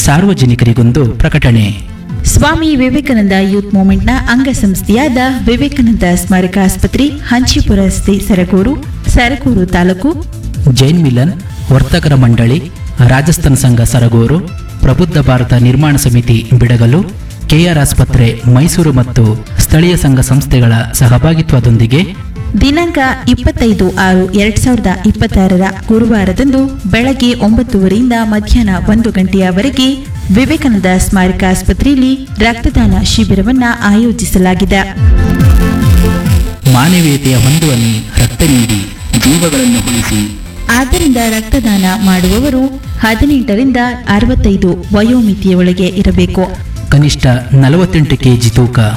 ಸಾರ್ವಜನಿಕರಿಗೊಂದು ಪ್ರಕಟಣೆ ಸ್ವಾಮಿ ವಿವೇಕಾನಂದ ಯೂತ್ ಮೂವ್ಮೆಂಟ್ನ ಅಂಗಸಂಸ್ಥೆಯಾದ ವಿವೇಕಾನಂದ ಸ್ಮಾರಕ ಆಸ್ಪತ್ರೆ ಹಂಚಿಪುರ ರಸ್ತೆ ಸರಗೂರು ಸರಗೂರು ತಾಲೂಕು ಜೈನ್ ಮಿಲನ್ ವರ್ತಕರ ಮಂಡಳಿ ರಾಜಸ್ಥಾನ ಸಂಘ ಸರಗೂರು ಪ್ರಬುದ್ಧ ಭಾರತ ನಿರ್ಮಾಣ ಸಮಿತಿ ಬಿಡಗಲು ಕೆಆರ್ ಆಸ್ಪತ್ರೆ ಮೈಸೂರು ಮತ್ತು ಸ್ಥಳೀಯ ಸಂಘ ಸಂಸ್ಥೆಗಳ ಸಹಭಾಗಿತ್ವದೊಂದಿಗೆ ದಿನಾಂಕ ಇಪ್ಪತ್ತೈದು ಆರು ಎರಡ್ ಸಾವಿರದ ಇಪ್ಪತ್ತಾರರ ಗುರುವಾರದಂದು ಬೆಳಗ್ಗೆ ಒಂಬತ್ತುವರೆಯಿಂದ ಮಧ್ಯಾಹ್ನ ಒಂದು ಗಂಟೆಯವರೆಗೆ ವಿವೇಕಾನಂದ ಸ್ಮಾರಕ ಆಸ್ಪತ್ರೆಯಲ್ಲಿ ರಕ್ತದಾನ ಶಿಬಿರವನ್ನು ಆಯೋಜಿಸಲಾಗಿದೆ ಮಾನವೀಯತೆಯ ಹೊಂದುವಲ್ಲಿ ರಕ್ತ ನೀಡಿ ಜೀವಗಳನ್ನು ಉಳಿಸಿ ಆದ್ದರಿಂದ ರಕ್ತದಾನ ಮಾಡುವವರು ಹದಿನೆಂಟರಿಂದ ಅರವತ್ತೈದು ವಯೋಮಿತಿಯೊಳಗೆ ಇರಬೇಕು ಕನಿಷ್ಠ ನಲವತ್ತೆಂಟು ಕೆಜಿ ತೂಕ